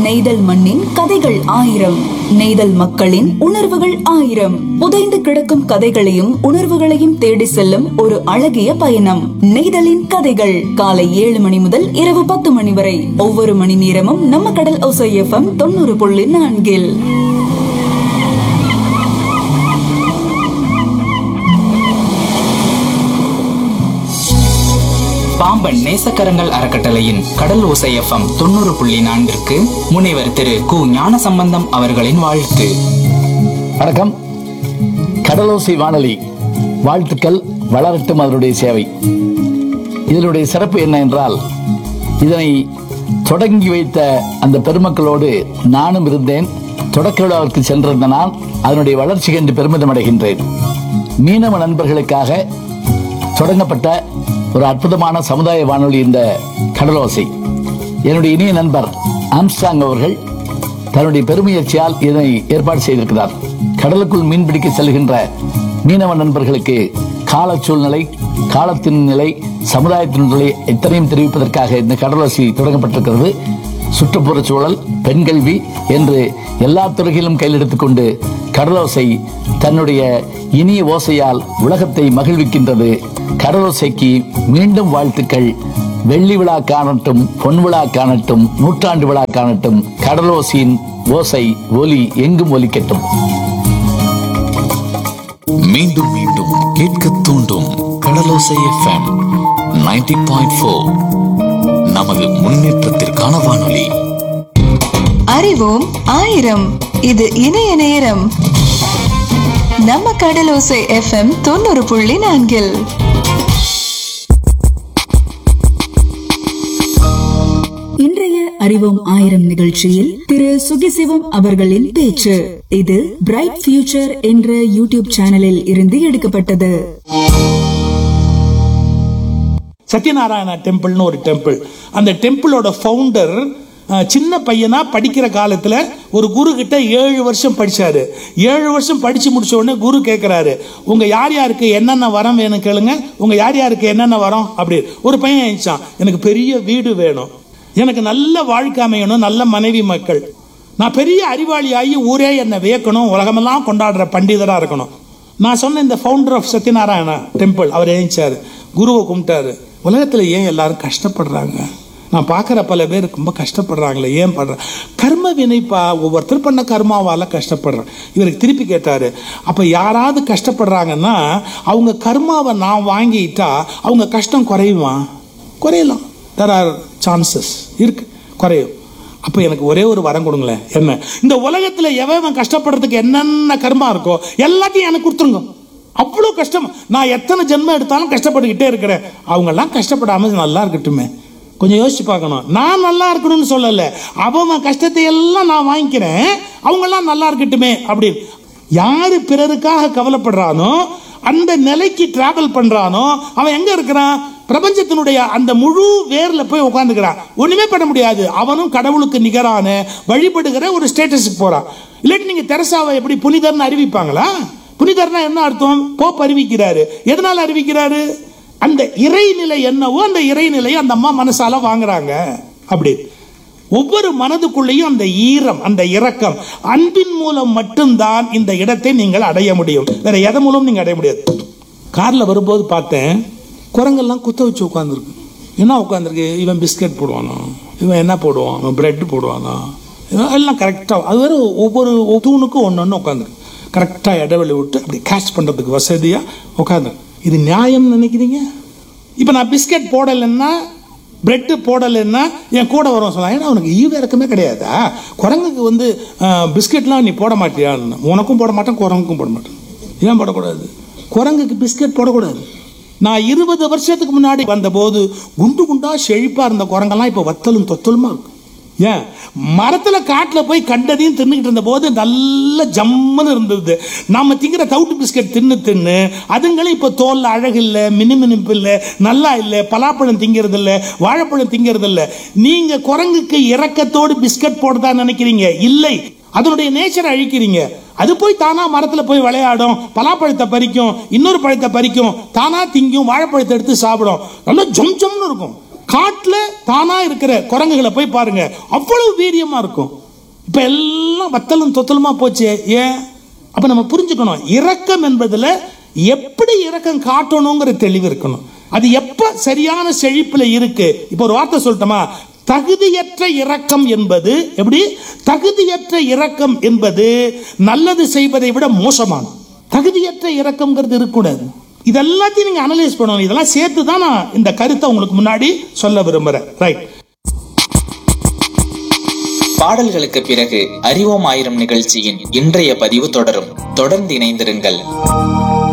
நெய்தல் மண்ணின் கதைகள் ஆயிரம் நெய்தல் மக்களின் உணர்வுகள் ஆயிரம் புதைந்து கிடக்கும் கதைகளையும் உணர்வுகளையும் தேடி செல்லும் ஒரு அழகிய பயணம் நெய்தலின் கதைகள் காலை ஏழு மணி முதல் இரவு பத்து மணி வரை ஒவ்வொரு மணி நேரமும் நம்ம கடல் ஒசை எஃப்எம் தொண்ணூறு புள்ளி நான்கில் பாம்பன் நேசக்கரங்கள் அறக்கட்டளையின் கடல் ஓசை எஃப்எம் தொண்ணூறு புள்ளி நான்கிற்கு முனைவர் திரு கு ஞானசம்பந்தம் அவர்களின் வாழ்த்து வணக்கம் கடலோசை வானொலி வாழ்த்துக்கள் வளரட்டும் அதனுடைய சேவை இதனுடைய சிறப்பு என்ன என்றால் இதனை தொடங்கி வைத்த அந்த பெருமக்களோடு நானும் இருந்தேன் தொடக்க விழாவிற்கு சென்றிருந்த நான் அதனுடைய வளர்ச்சி கண்டு பெருமிதம் அடைகின்றேன் மீனவ நண்பர்களுக்காக தொடங்கப்பட்ட ஒரு அற்புதமான சமுதாய வானொலி இந்த கடலோசை என்னுடைய இனிய நண்பர் ஆம்ஸ்டாங் அவர்கள் தன்னுடைய பெருமுயற்சியால் இதனை ஏற்பாடு செய்திருக்கிறார் கடலுக்குள் மீன்பிடிக்க செல்கின்ற மீனவ நண்பர்களுக்கு கால சூழ்நிலை காலத்தின் நிலை சமுதாயத்தின் நிலை எத்தனையும் தெரிவிப்பதற்காக இந்த கடலோசி தொடங்கப்பட்டிருக்கிறது சுற்றுப்புற சூழல் பெண்கல்வி என்று எல்லா துறைகளிலும் கையில் எடுத்துக்கொண்டு கடலோசை தன்னுடைய இனிய ஓசையால் உலகத்தை மகிழ்விக்கின்றது கடலோசைக்கு மீண்டும் வாழ்த்துக்கள் வெள்ளி விழா காணட்டும் பொன் விழா காணட்டும் நூற்றாண்டு விழா காணட்டும் கடலோசியின் ஓசை ஒலி எங்கும் ஒலிக்கட்டும் மீண்டும் மீண்டும் கேட்க தூண்டும் கடலோசை எஃப்எம் 90.4 பாயிண்ட் நமது முன்னேற்றத்திற்கான வானொலி அறிவோம் ஆயிரம் இது இணைய நேரம் நம்ம கடலோசை எஃப்எம் தொண்ணூறு புள்ளி நான்கில் இன்றைய அறிவோம் ஆயிரம் நிகழ்ச்சியில் திரு சுகிசிவம் அவர்களின் பேச்சு இது பிரைட் ஃபியூச்சர் என்ற யூடியூப் சேனலில் இருந்து எடுக்கப்பட்டது சத்யநாராயண டெம்பிள்னு ஒரு டெம்பிள் அந்த டெம்பிளோட ஃபவுண்டர் சின்ன பையனா படிக்கிற காலத்துல ஒரு குரு கிட்ட ஏழு வருஷம் படிச்சாரு ஏழு வருஷம் படிச்சு முடிச்ச உடனே குரு கேட்கிறாரு உங்க யார் யாருக்கு என்னென்ன வரம் வேணும் கேளுங்க உங்க யார் யாருக்கு என்னென்ன வரம் அப்படி ஒரு பையன் எழுச்சான் எனக்கு பெரிய வீடு வேணும் எனக்கு நல்ல வாழ்க்கை அமையணும் நல்ல மனைவி மக்கள் நான் பெரிய அறிவாளியாகி ஊரே என்னை வியக்கணும் உலகமெல்லாம் கொண்டாடுற பண்டிதரா இருக்கணும் நான் சொன்ன இந்த ஃபவுண்டர் ஆஃப் சத்யநாராயண டெம்பிள் அவர் எழுந்தாரு குருவை கும்பிட்டாரு உலகத்துல ஏன் எல்லாரும் கஷ்டப்படுறாங்க நான் பார்க்குற பல பேர் ரொம்ப கஷ்டப்படுறாங்களே ஏன் படுறேன் கர்ம வினைப்பா ஒவ்வொருத்தர் பண்ண கர்மாவால கஷ்டப்படுறேன் இவருக்கு திருப்பி கேட்டாரு அப்ப யாராவது கஷ்டப்படுறாங்கன்னா அவங்க கர்மாவை நான் வாங்கிட்டா அவங்க கஷ்டம் குறையுமா குறையலாம் தெர் ஆர் சான்சஸ் இருக்கு குறையும் அப்போ எனக்கு ஒரே ஒரு வரம் கொடுங்களேன் என்ன இந்த உலகத்தில் எவன் கஷ்டப்படுறதுக்கு என்னென்ன கர்மா இருக்கோ எல்லாத்தையும் எனக்கு கொடுத்துருங்க அவ்வளோ கஷ்டம் நான் எத்தனை ஜென்மம் எடுத்தாலும் கஷ்டப்பட்டுக்கிட்டே இருக்கிறேன் அவங்கெல்லாம் கஷ்டப்படாம நல்லா இருக்கட்டுமே கொஞ்சம் யோசிச்சு பார்க்கணும் நான் நல்லா இருக்கணும்னு சொல்லலை அவன் கஷ்டத்தை எல்லாம் நான் வாங்கிக்கிறேன் அவங்கெல்லாம் நல்லா இருக்கட்டுமே அப்படின்னு யாரு பிறருக்காக கவலைப்படுறானோ அந்த நிலைக்கு டிராவல் பண்றானோ அவன் எங்க இருக்கிறான் பிரபஞ்சத்தினுடைய அந்த முழு வேர்ல போய் உட்காந்துக்கிறான் ஒண்ணுமே பண்ண முடியாது அவனும் கடவுளுக்கு நிகரான வழிபடுகிற ஒரு ஸ்டேட்டஸுக்கு போறான் இல்லாட்டி நீங்க தெரசாவை எப்படி புனிதர்னு அறிவிப்பாங்களா புனிதர்னா என்ன அர்த்தம் போப் அறிவிக்கிறாரு எதனால அறிவிக்கிறாரு அந்த இறைநிலை என்னவோ அந்த இறைநிலையை அந்த அம்மா மனசால வாங்குறாங்க அப்படி ஒவ்வொரு மனதுக்குள்ளேயும் அந்த ஈரம் அந்த இரக்கம் அன்பின் மூலம் மட்டும்தான் இந்த இடத்தை நீங்கள் அடைய முடியும் வேற எதன் மூலம் நீங்க அடைய முடியாது கார்ல வரும்போது பார்த்தேன் குரங்கெல்லாம் குத்த வச்சு உட்காந்துருக்கு என்ன உட்காந்துருக்கு இவன் பிஸ்கட் போடுவானோ இவன் என்ன போடுவான் அவன் பிரெட் போடுவானோ இவன் எல்லாம் கரெக்டாக அது வேற ஒவ்வொரு தூணுக்கும் ஒன்று ஒன்று உட்காந்துருக்கு கரெக்டாக இடைவெளி விட்டு அப்படி கேட்ச் பண்ணுறதுக்கு வசதியாக உட்காந்து இது நியாயம் நினைக்கிறீங்க இப்போ நான் பிஸ்கட் போடலைன்னா பிரெட்டு போடலைன்னா என் கூட வரும் சொல்லலாம் ஏன்னா அவனுக்கு ஈவு இறக்கமே கிடையாதா குரங்குக்கு வந்து பிஸ்கெட்லாம் நீ போட மாட்டியான்னு உனக்கும் போட மாட்டேன் குரங்குக்கும் போட மாட்டேன் ஏன் போடக்கூடாது குரங்குக்கு பிஸ்கெட் போடக்கூடாது நான் இருபது வருஷத்துக்கு முன்னாடி வந்தபோது குண்டு குண்டா செழிப்பா இருந்த குரங்கெல்லாம் இப்போ வத்தலும் தொத்தலுமா இருக்கு ஏன் மரத்துல காட்டுல போய் கண்டதையும் தின்னுக்கிட்டு இருந்த போது நல்ல ஜம்முன்னு இருந்தது நாம திங்கிற தவுட்டு பிஸ்கட் தின்னு தின்னு அதுங்களும் இப்ப தோல்ல அழகு இல்ல மினுமினுப்பு இல்ல நல்லா இல்ல பலாப்பழம் திங்கிறது இல்ல வாழைப்பழம் திங்கிறது இல்ல நீங்க குரங்குக்கு இறக்கத்தோடு பிஸ்கட் போடுதா நினைக்கிறீங்க இல்லை அதனுடைய நேச்சரை அழிக்கிறீங்க அது போய் தானா மரத்துல போய் விளையாடும் பலாப்பழத்தை பறிக்கும் இன்னொரு பழத்தை பறிக்கும் தானா திங்கும் வாழைப்பழத்தை எடுத்து சாப்பிடும் நல்லா ஜம் ஜம்னு இருக்கும் காட்டுல தானா இருக்கிற குரங்குகளை போய் பாருங்க அவ்வளவு வீரியமா இருக்கும் இப்ப எல்லாம் வத்தலும் தொத்தலுமா போச்சு ஏன் அப்ப நம்ம புரிஞ்சுக்கணும் இரக்கம் என்பதுல எப்படி இரக்கம் காட்டணுங்கிற தெளிவு இருக்கணும் அது எப்ப சரியான செழிப்புல இருக்கு இப்ப ஒரு வார்த்தை சொல்லட்டுமா தகுதியற்ற இரக்கம் என்பது எப்படி தகுதியற்ற இரக்கம் என்பது நல்லது செய்வதை விட மோசமானது தகுதியற்ற இரக்கம்ங்கிறது இருக்கக்கூடாது இதெல்லாத்தையும் நீங்க அனலைஸ் பண்ணணும் இதெல்லாம் சேர்த்து தான் நான் இந்த கருத்தை உங்களுக்கு முன்னாடி சொல்ல விரும்புறேன் ரைட் பாடல்களுக்கு பிறகு அறிவோம் ஆயிரம் நிகழ்ச்சியின் இன்றைய பதிவு தொடரும் தொடர்ந்து இணைந்திருங்கள்